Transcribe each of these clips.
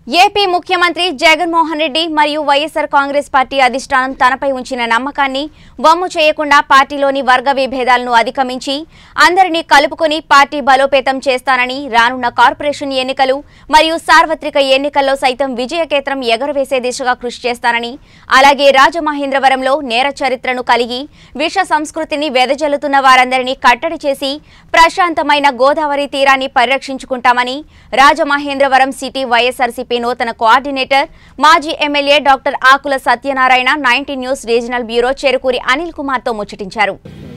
AP ముఖ్యమంత్రి జగన్మోహన్ రెడ్డి మరియు YSR Congress party అధిష్టానం తనపై ఉంచిన నమ్మకాన్ని వమ్ము చేయకుండా పార్టీలోని వర్గ విభేదాలను అధిగమించి అందరినీ కలుపుకొని పార్టీ బలోపేతం చేస్తానని రానున్న కార్పొరేషన్ ఎన్నికలు మరియు సార్వత్రిక ఎన్నికల్లో సైతం విజయకేత్రం ఎగరవేసే దిశగా కృషి చేస్తానని అలాగే రాజమహేంద్రవరంలో నేర చరిత్రను కలిగి విష సంస్కృతిని వెదజల్లుతున్న వారందరినీ కట్టడి చేసి ప్రశాంతమైన గోదావరి తీరాన్ని పరిరక్షించుకుంటామని రాజమహేంద్రవరం సిటీ వైఎస్ఆర్సీపీ నూతన కోఆర్డినేటర్ మాజీ MLA doctor Akula Satyanarayana ninety news regional bureau Cherukuri Anil కుమార్తో ముచ్చటించారు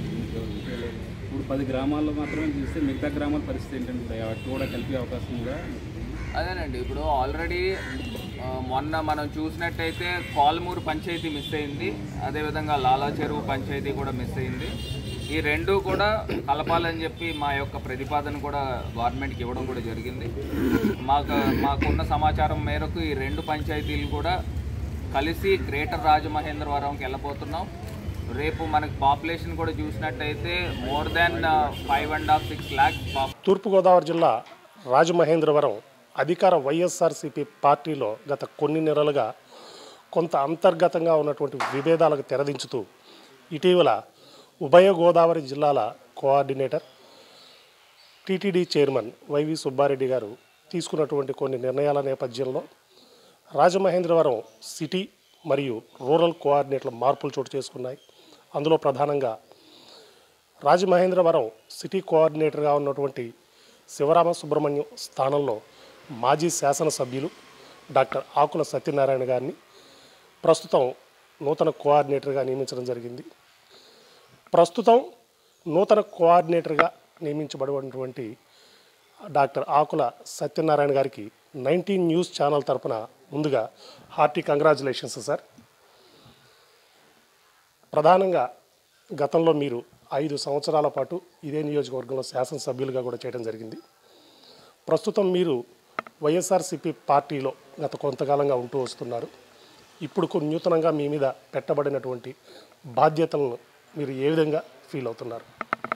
ఇప్పుడు పది గ్రామాల్లో మాత్రమే చూస్తే మిగతా గ్రామాల పరిస్థితి ఏంటంటే వాటికి కూడా కలిపే అవకాశం ఉందా అదేనండి ఇప్పుడు ఆల్రెడీ ఆ, మొన్న మనం చూసినట్టయితే కాల్మూరు పంచాయతీ మిస్ అయింది అదేవిధంగా లాలా చెరువు పంచాయతీ కూడా మిస్ అయింది ఈ రెండు కూడా కలపాలని చెప్పి మా యొక్క ప్రతిపాదన కూడా గవర్నమెంట్కి ఇవ్వడం కూడా జరిగింది మాకు మాకున్న సమాచారం మేరకు ఈ రెండు పంచాయతీలు కూడా కలిసి గ్రేటర్ రాజమహేంద్రవరంకి వెళ్ళబోతున్నాం రేపు మనకి పాపులేషన్ కూడా చూసినట్టయితే more than five and half six lakhs Thurpugodavari జిల్లా రాజమహేంద్రవరం అధికార వైఎస్ఆర్సీపీ పార్టీలో గత కొన్ని నెలలుగా కొంత అంతర్గతంగా ఉన్నటువంటి విభేదాలకు తెరదించుతూ ఇటీవల ఉభయ గోదావరి జిల్లాల coordinator TTD chairman YV Subbareddy గారు తీసుకున్నటువంటి కొన్ని నిర్ణయాల నేపథ్యంలో రాజమహేంద్రవరం సిటీ మరియు రూరల్ కోఆర్డినేట్ల మార్పులు చోటు చేసుకున్నాయి అందులో ప్రధానంగా రాజమహేంద్రవరం సిటీ కోఆర్డినేటర్గా ఉన్నటువంటి శివరామ సుబ్రహ్మణ్యం స్థానంలో మాజీ శాసనసభ్యులు డాక్టర్ ఆకుల సత్యనారాయణ గారిని ప్రస్తుతం నూతన కోఆర్డినేటర్గా నియమించడం జరిగింది ప్రస్తుతం నూతన కోఆర్డినేటర్గా నియమించబడినటువంటి డాక్టర్ ఆకుల సత్యనారాయణ గారికి నైన్టీన్ న్యూస్ ఛానల్ తరపున ముందుగా హార్టీ కంగ్రాచులేషన్స్ సార్ ప్రధానంగా గతంలో మీరు ఐదు సంవత్సరాల పాటు ఇదే నియోజకవర్గంలో శాసనసభ్యులుగా కూడా చేయడం జరిగింది ప్రస్తుతం మీరు వైఎస్ఆర్సిపి పార్టీలో గత కొంతకాలంగా ఉంటూ వస్తున్నారు ఇప్పుడు కొన్ని నూతనంగా మీ మీద పెట్టబడినటువంటి బాధ్యతలను మీరు ఏ విధంగా ఫీల్ అవుతున్నారు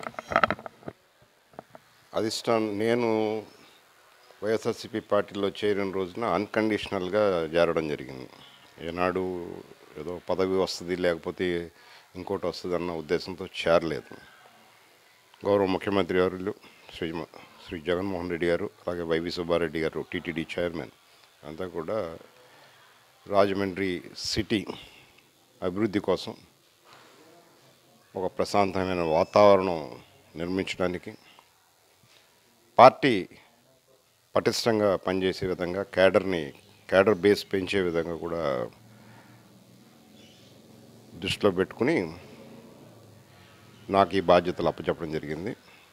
అధిష్టానం నేను వైఎస్ఆర్సీపీ పార్టీలో చేరిన రోజున అన్కండిషనల్గా చేరడం జరిగింది ఏనాడు ఏదో పదవి వస్తుంది లేకపోతే ఇంకోటి వస్తుంది అన్న ఉద్దేశంతో చేరలేదు గౌరవ ముఖ్యమంత్రి గారు శ్రీ శ్రీ జగన్మోహన్ రెడ్డి గారు అలాగే వైవి సుబ్బారెడ్డి గారు టీటీడీ చైర్మన్ అంతా కూడా రాజమండ్రి సిటీ అభివృద్ధి కోసం ఒక ప్రశాంతమైన వాతావరణం నిర్మించడానికి పార్టీ పటిష్టంగా పనిచేసే విధంగా క్యాడర్ని క్యాడర్ బేస్ పెంచే విధంగా కూడా దృష్టిలో పెట్టుకుని నాకు ఈ బాధ్యతలు అప్పచెప్పడం జరిగింది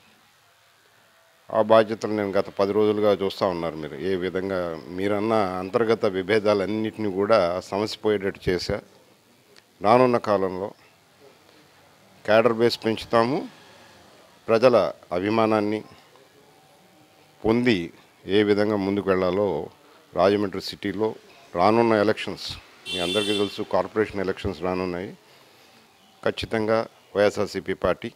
ఆ బాధ్యతలు నేను గత పది రోజులుగా చూస్తూ ఉన్నారు మీరు ఏ విధంగా మీరన్న అంతర్గత విభేదాలన్నింటినీ కూడా సమసిపోయేటట్టు చేశా రానున్న కాలంలో క్యాడర్ బేస్ పెంచుతాము ప్రజల అభిమానాన్ని పొంది ఏ విధంగా ముందుకు వెళ్ళాలో రాజమండ్రి సిటీలో రానున్న ఎలక్షన్స్ మీ అందరికీ తెలుసు కార్పొరేషన్ ఎలక్షన్స్ రానున్నాయి ఖచ్చితంగా వైఎస్ఆర్సీపీ పార్టీ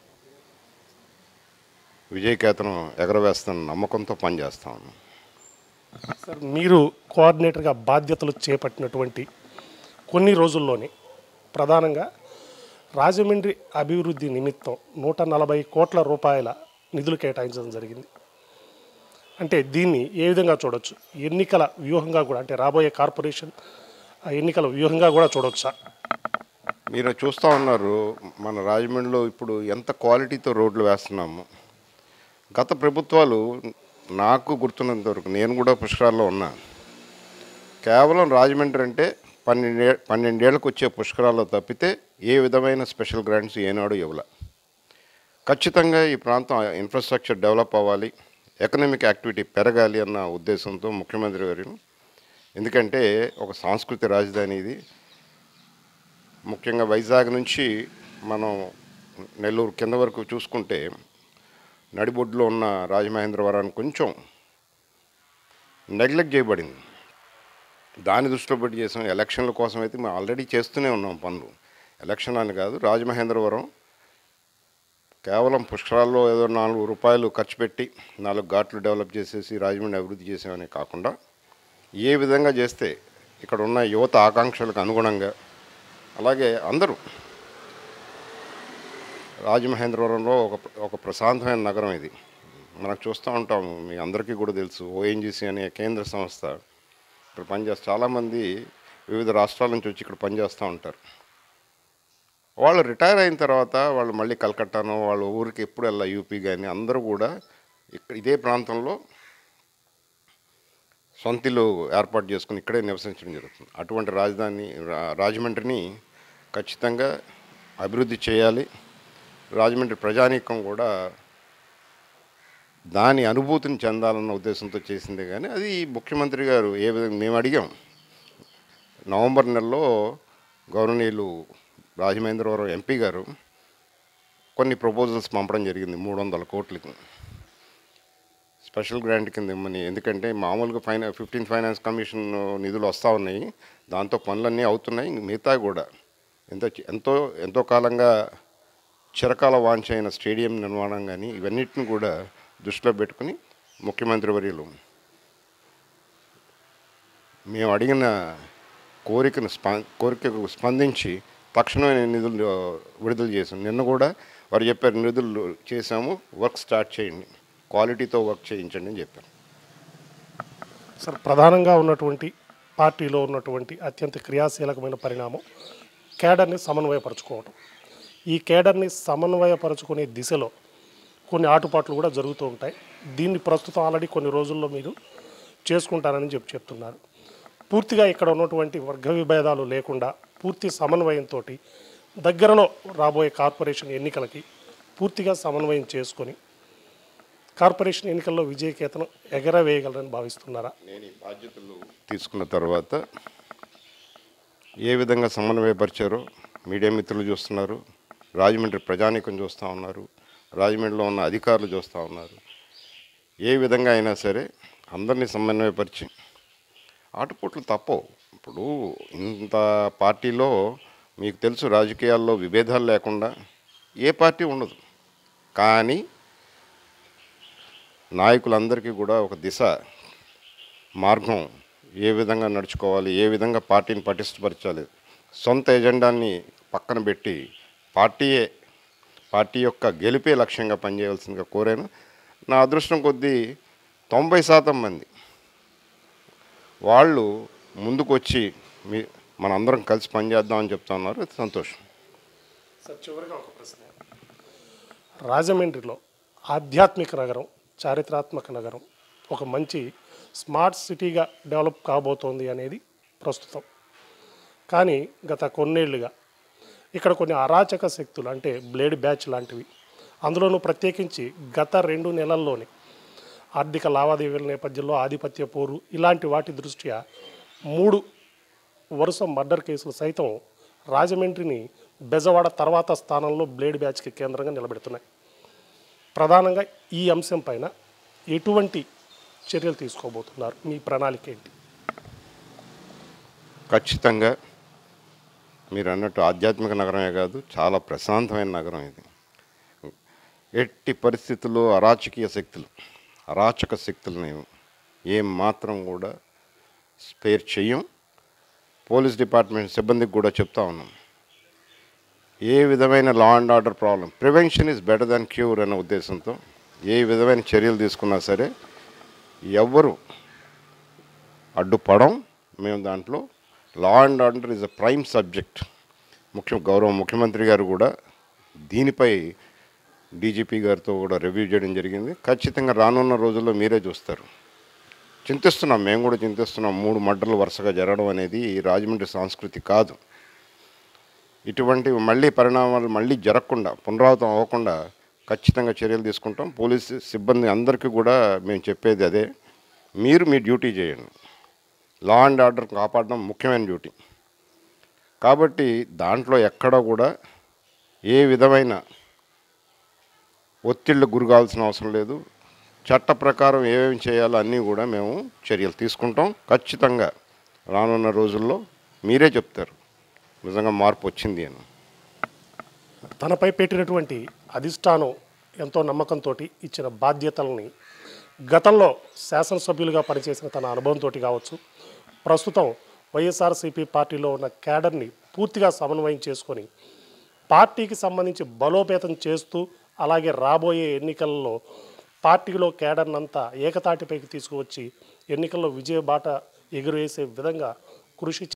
విజయకేతనం ఎగరవేస్తున్న నమ్మకంతో పనిచేస్తాము సార్ మీరు కోఆర్డినేటర్గా బాధ్యతలు చేపట్టినటువంటి కొన్ని రోజుల్లోనే ప్రధానంగా రాజమండ్రి అభివృద్ధి నిమిత్తం నూట నలభై కోట్ల రూపాయల నిధులు కేటాయించడం జరిగింది అంటే దీన్ని ఏ విధంగా చూడొచ్చు ఎన్నికల వ్యూహంగా కూడా అంటే రాబోయే కార్పొరేషన్ ఆ ఎన్నికల వ్యూహంగా కూడా చూడొచ్చా మీరు చూస్తూ ఉన్నారు మన రాజమండ్రిలో ఇప్పుడు ఎంత క్వాలిటీతో రోడ్లు వేస్తున్నాము గత ప్రభుత్వాలు నాకు గుర్తున్నంత వరకు నేను కూడా పుష్కరాల్లో ఉన్నా కేవలం రాజమండ్రి అంటే పన్నెండే పన్నెండేళ్లకు వచ్చే పుష్కరాల్లో తప్పితే ఏ విధమైన స్పెషల్ గ్రాంట్స్ ఏనాడు ఇవ్వాల ఖచ్చితంగా ఈ ప్రాంతం ఇన్ఫ్రాస్ట్రక్చర్ డెవలప్ అవ్వాలి ఎకనామిక్ యాక్టివిటీ పెరగాలి అన్న ఉద్దేశంతో ముఖ్యమంత్రి గారు ఎందుకంటే ఒక సాంస్కృతిక రాజధాని ఇది ముఖ్యంగా వైజాగ్ నుంచి మనం నెల్లూరు కింద వరకు చూసుకుంటే నడిబొడ్డులో ఉన్న రాజమహేంద్రవరాన్ని కొంచెం నెగ్లెక్ట్ చేయబడింది దాని దృష్టిలో పెట్టి చేసాం ఎలక్షన్ల కోసం అయితే మేము ఆల్రెడీ చేస్తూనే ఉన్నాం పనులు ఎలక్షన్ అని కాదు రాజమహేంద్రవరం కేవలం పుష్కరాల్లో ఏదో నాలుగు రూపాయలు ఖర్చు పెట్టి నాలుగు ఘాట్లు డెవలప్ చేసేసి రాజమండ్రి అభివృద్ధి చేసామనే కాకుండా ఏ విధంగా చేస్తే ఇక్కడ ఉన్న యువత ఆకాంక్షలకు అనుగుణంగా అలాగే అందరూ రాజమహేంద్రవరంలో ఒక ఒక ప్రశాంతమైన నగరం ఇది మనకు చూస్తూ ఉంటాము మీ అందరికీ కూడా తెలుసు ఓఎన్జీసీ అనే కేంద్ర సంస్థ ఇక్కడ పనిచేస్తే చాలామంది వివిధ రాష్ట్రాల నుంచి వచ్చి ఇక్కడ పనిచేస్తూ ఉంటారు వాళ్ళు రిటైర్ అయిన తర్వాత వాళ్ళు మళ్ళీ కలకట్టానో వాళ్ళ ఊరికి ఎప్పుడు వెళ్ళా యూపీ కానీ అందరూ కూడా ఇక్కడ ఇదే ప్రాంతంలో సొంత ఇల్లు ఏర్పాటు చేసుకుని ఇక్కడే నివసించడం జరుగుతుంది అటువంటి రాజధాని రా- రాజమండ్రిని ఖచ్చితంగా అభివృద్ధి చేయాలి రాజమండ్రి ప్రజానీకం కూడా దాని అనుభూతిని చెందాలన్న ఉద్దేశంతో చేసిందే కానీ అది ముఖ్యమంత్రి గారు ఏ విధంగా మేము అడిగాం నవంబర్ నెలలో గౌరవనీయులు రాజమహేంద్రవరం ఎంపీ గారు కొన్ని ప్రపోజల్స్ పంపడం జరిగింది మూడు వందల కోట్లకి స్పెషల్ గ్రాంట్ కింద ఇమ్మని ఎందుకంటే మామూలుగా ఫైనా ఫిఫ్టీన్ ఫైనాన్స్ కమిషన్ నిధులు వస్తూ ఉన్నాయి దాంతో పనులన్నీ అవుతున్నాయి ఇంక మిగతా కూడా ఎంతో ఎంతో ఎంతో కాలంగా చిరకాల వాంఛ అయిన స్టేడియం నిర్మాణం కానీ ఇవన్నిటిని కూడా దృష్టిలో పెట్టుకుని ముఖ్యమంత్రి వర్యులు మేము అడిగిన కోరికను స్ప కోరికకు స్పందించి తక్షణమే నిధులు విడుదల చేసాం నిన్న కూడా వారు చెప్పారు నిధులు చేసాము వర్క్ స్టార్ట్ చేయండి క్వాలిటీతో వర్క్ చేయించండి అని చెప్పారు సార్ ప్రధానంగా ఉన్నటువంటి పార్టీలో ఉన్నటువంటి అత్యంత క్రియాశీలకమైన పరిణామం కేడర్ని సమన్వయపరచుకోవటం ఈ కేడర్ని సమన్వయపరచుకునే దిశలో కొన్ని ఆటుపాట్లు కూడా జరుగుతూ ఉంటాయి దీన్ని ప్రస్తుతం ఆల్రెడీ కొన్ని రోజుల్లో మీరు చేసుకుంటారని చెప్పి చెప్తున్నారు పూర్తిగా ఇక్కడ ఉన్నటువంటి వర్గ విభేదాలు లేకుండా పూర్తి సమన్వయంతో దగ్గరలో రాబోయే కార్పొరేషన్ ఎన్నికలకి పూర్తిగా సమన్వయం చేసుకొని కార్పొరేషన్ ఎన్నికల్లో విజయకేతనం ఎగరవేయగలరని భావిస్తున్నారా నేను ఈ బాధ్యతలు తీసుకున్న తర్వాత ఏ విధంగా సమన్వయపరిచారో మీడియా మిత్రులు చూస్తున్నారు రాజమండ్రి ప్రజానీకం చూస్తూ ఉన్నారు రాజమండ్రిలో ఉన్న అధికారులు చూస్తూ ఉన్నారు ఏ విధంగా అయినా సరే అందరినీ సమన్వయపరిచి ఆటుపోట్లు తప్పవు ఇప్పుడు ఇంత పార్టీలో మీకు తెలుసు రాజకీయాల్లో విభేదాలు లేకుండా ఏ పార్టీ ఉండదు కానీ నాయకులందరికీ కూడా ఒక దిశ మార్గం ఏ విధంగా నడుచుకోవాలి ఏ విధంగా పార్టీని పటిష్టపరచాలి సొంత ఎజెండాన్ని పక్కన పెట్టి పార్టీయే పార్టీ యొక్క గెలిపే లక్ష్యంగా పనిచేయవలసిందిగా కోరాను నా అదృష్టం కొద్దీ తొంభై శాతం మంది వాళ్ళు ముందుకు వచ్చి మీ మనందరం కలిసి పనిచేద్దామని చెప్తా ఉన్నారు అది సంతోషం సార్ చివరిగా ఒక ప్రశ్న రాజమండ్రిలో ఆధ్యాత్మిక నగరం చారిత్రాత్మక నగరం ఒక మంచి స్మార్ట్ సిటీగా డెవలప్ కాబోతోంది అనేది ప్రస్తుతం కానీ గత కొన్నేళ్లుగా ఇక్కడ కొన్ని అరాచక శక్తులు అంటే బ్లేడ్ బ్యాచ్ లాంటివి అందులోనూ ప్రత్యేకించి గత రెండు నెలల్లోనే ఆర్థిక లావాదేవీల నేపథ్యంలో ఆధిపత్య పోరు ఇలాంటి వాటి దృష్ట్యా మూడు వరుస మర్డర్ కేసులు సైతం రాజమండ్రిని బెజవాడ తర్వాత స్థానంలో బ్లేడ్ బ్యాచ్కి కేంద్రంగా నిలబెడుతున్నాయి ప్రధానంగా ఈ అంశం పైన ఎటువంటి చర్యలు తీసుకోబోతున్నారు మీ ప్రణాళిక ఏంటి ఖచ్చితంగా మీరు అన్నట్టు ఆధ్యాత్మిక నగరమే కాదు చాలా ప్రశాంతమైన నగరం ఇది ఎట్టి పరిస్థితుల్లో అరాచకీయ శక్తులు అరాచక శక్తులని ఏం మాత్రం కూడా స్పేర్ చెయ్యం పోలీస్ డిపార్ట్మెంట్ సిబ్బందికి కూడా చెప్తా ఉన్నాం ఏ విధమైన law and order problem prevention is better than cure అనే ఉద్దేశంతో ఏ విధమైన చర్యలు తీసుకున్నా సరే ఎవ్వరు అడ్డుపడం మేము దాంట్లో law and order is a prime subject ముఖ్య గౌరవ ముఖ్యమంత్రి గారు కూడా దీనిపై డీజీపీ గారితో కూడా రివ్యూ చేయడం జరిగింది ఖచ్చితంగా రానున్న రోజుల్లో మీరే చూస్తారు చింతిస్తున్నాం మేము కూడా చింతిస్తున్నాం మూడు మడ్డలు వరుసగా జరగడం అనేది రాజమండ్రి సంస్కృతి కాదు ఇటువంటి మళ్ళీ పరిణామాలు మళ్ళీ జరగకుండా పునరావృతం అవ్వకుండా ఖచ్చితంగా చర్యలు తీసుకుంటాం పోలీసు సిబ్బంది అందరికీ కూడా మేము చెప్పేది అదే మీరు మీ డ్యూటీ చేయండి లా అండ్ ఆర్డర్ కాపాడడం ముఖ్యమైన డ్యూటీ కాబట్టి దాంట్లో ఎక్కడ కూడా ఏ విధమైన ఒత్తిళ్ళకు గురి కావాల్సిన అవసరం లేదు చట్ట ప్రకారం ఏమేమి చేయాలో అన్నీ కూడా మేము చర్యలు తీసుకుంటాం ఖచ్చితంగా రానున్న రోజుల్లో మీరే చెప్తారు నిజంగా మార్పు వచ్చింది అని తనపై పెట్టినటువంటి అధిష్టానం ఎంతో నమ్మకంతో ఇచ్చిన బాధ్యతల్ని గతంలో శాసనసభ్యులుగా పనిచేసిన తన అనుభవంతో కావచ్చు ప్రస్తుతం వైఎస్ఆర్సీపీ పార్టీలో ఉన్న క్యాడర్ని పూర్తిగా సమన్వయం చేసుకొని పార్టీకి సంబంధించి బలోపేతం చేస్తూ అలాగే రాబోయే ఎన్నికల్లో పార్టీలో కేడర్నంతా ఏకతాటిపైకి తీసుకువచ్చి ఎన్నికల్లో విజయ బాట ఎగురేసే విధంగా కృషి